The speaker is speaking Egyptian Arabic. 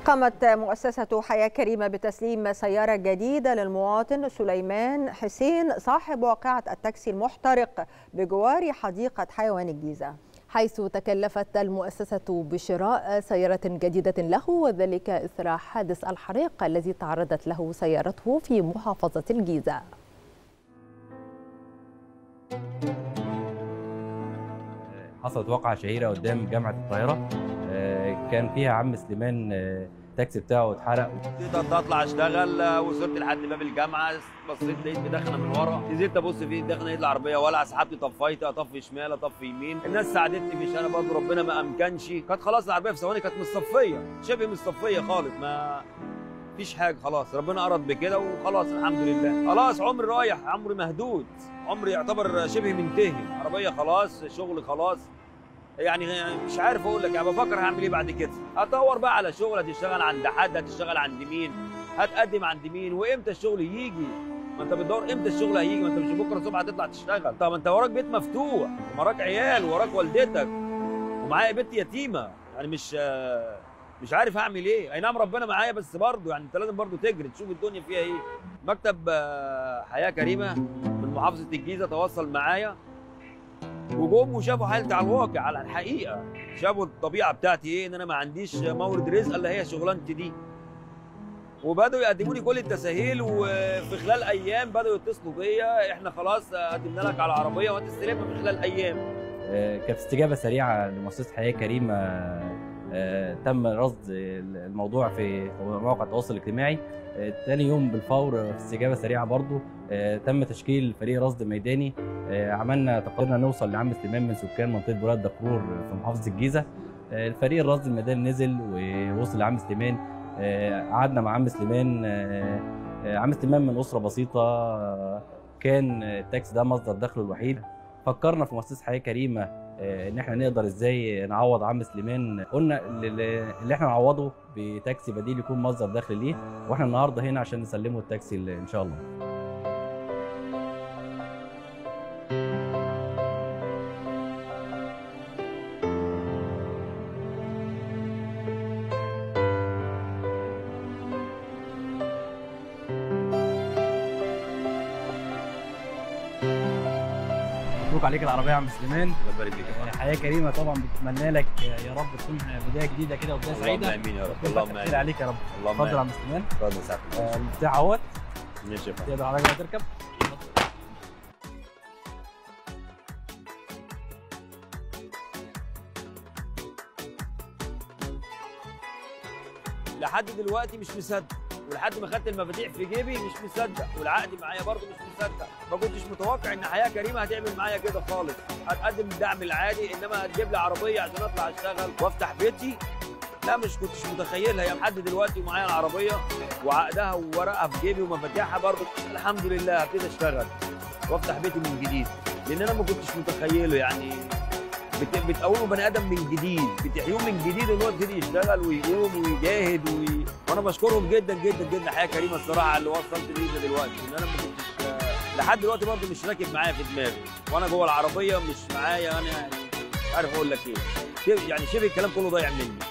قامت مؤسسة حياة كريمة بتسليم سيارة جديدة للمواطن سليمان حسين صاحب واقعة التاكسي المحترق بجوار حديقة حيوان الجيزة حيث تكلفت المؤسسة بشراء سيارة جديدة له وذلك إثر حادث الحريق الذي تعرضت له سيارته في محافظة الجيزة حصلت واقعة شهيرة قدام جامعة القاهرة كان فيها عم سليمان التاكسي بتاعه اتحرق قدرت اطلع اشتغل وصلت لحد باب الجامعه بصيت لقيت مدخنه من ورا نزلت ابص فيه دخنه لقيت العربيه ولع سحبت طفيت اطفي شمال اطفي يمين الناس ساعدتني مش انا برضه ربنا ما امكنش كانت خلاص العربيه في ثواني كانت مصفيه شبه مصفيه خالص ما فيش حاجه خلاص ربنا اراد بكده وخلاص الحمد لله خلاص عمري رايح عمري مهدود عمري يعتبر شبه منتهي عربيه خلاص شغل خلاص يعني مش عارف اقول لك يعني بفكر هعمل ايه بعد كده هدور بقى على شغل هتشتغل عند حد هتشتغل عند مين هتقدم عند مين وامتى الشغل يجي ما انت بتدور امتى الشغل هيجي ما انت مش بكره الصبح هتطلع تشتغل طب انت وراك بيت مفتوح وراك عيال وراك والدتك ومعايا بنت يتيمه يعني مش مش عارف هعمل ايه اي نعم ربنا معايا بس برضه يعني انت لازم برضه تجري تشوف الدنيا فيها ايه مكتب حياه كريمه من محافظه الجيزه تواصل معايا وجم وشافوا حالتي على الواقع على الحقيقه شافوا الطبيعه بتاعتي ايه ان انا ما عنديش مورد رزق الا هي شغلانتي دي وبداوا يقدموا لي كل التسهيل وفي خلال ايام بداوا يتصلوا بيا احنا خلاص قدمنا لك على عربيه وهتستلمها في خلال ايام كانت استجابه سريعه لمؤسسه حياه كريمه تم رصد الموضوع في مواقع التواصل الاجتماعي تاني يوم بالفور في استجابه سريعه برضو تم تشكيل فريق رصد ميداني عملنا قدرنا نوصل لعم سليمان من سكان منطقه بلاد دكرور في محافظه الجيزه الفريق الرصد الميداني نزل ووصل لعم سليمان قعدنا مع عم سليمان عم سليمان من اسره بسيطه كان التاكسي ده مصدر دخله الوحيد فكرنا في مؤسسه حياه كريمه ان احنا نقدر ازاي نعوض عم سليمان قلنا اللي احنا نعوضه بتاكسي بديل يكون مصدر دخل ليه واحنا النهارده هنا عشان نسلمه التاكسي ان شاء الله مبروك عليك العربيه يا عم سليمان الله يبارك فيك حياه كريمه طبعا بتتمنى لك يا رب تكون بدايه جديده كده وبدايه سعيده اللهم امين يا رب اللهم خير امين عليك يا رب اللهم اتفضل يا امين عم سليمان اتفضل سعادتك المفتاح اهوت ماشي يا فندم. تقدر على تركب لحد دلوقتي مش مصدق ولحد ما خدت المفاتيح في جيبي مش مصدق والعقد معايا برضه مش مصدق ما كنتش متوقع ان حياه كريمه هتعمل معايا كده خالص هتقدم الدعم العادي انما هتجيب لي عربيه عشان اطلع اشتغل وافتح بيتي لا مش كنتش متخيلها يعني لحد دلوقتي ومعايا العربيه وعقدها وورقها في جيبي ومفاتيحها برضه الحمد لله هبتدي اشتغل وافتح بيتي من جديد لان انا ما كنتش متخيله يعني بت- بتقوموا بني ادم من جديد بتحيوه من جديد ان هو يبتدي يشتغل ويقوم ويجاهد وي... وانا بشكرهم جدا جدا جدا حياه كريمه الصراحه على اللي وصلت ليه ده دلوقتي ان انا ما كنتش آه، لحد دلوقتي برضه مش راكب معايا في دماغي وانا جوه العربيه مش معايا انا يعني مش عارف اقول لك ايه شبه- يعني شبه الكلام كله ضايع مني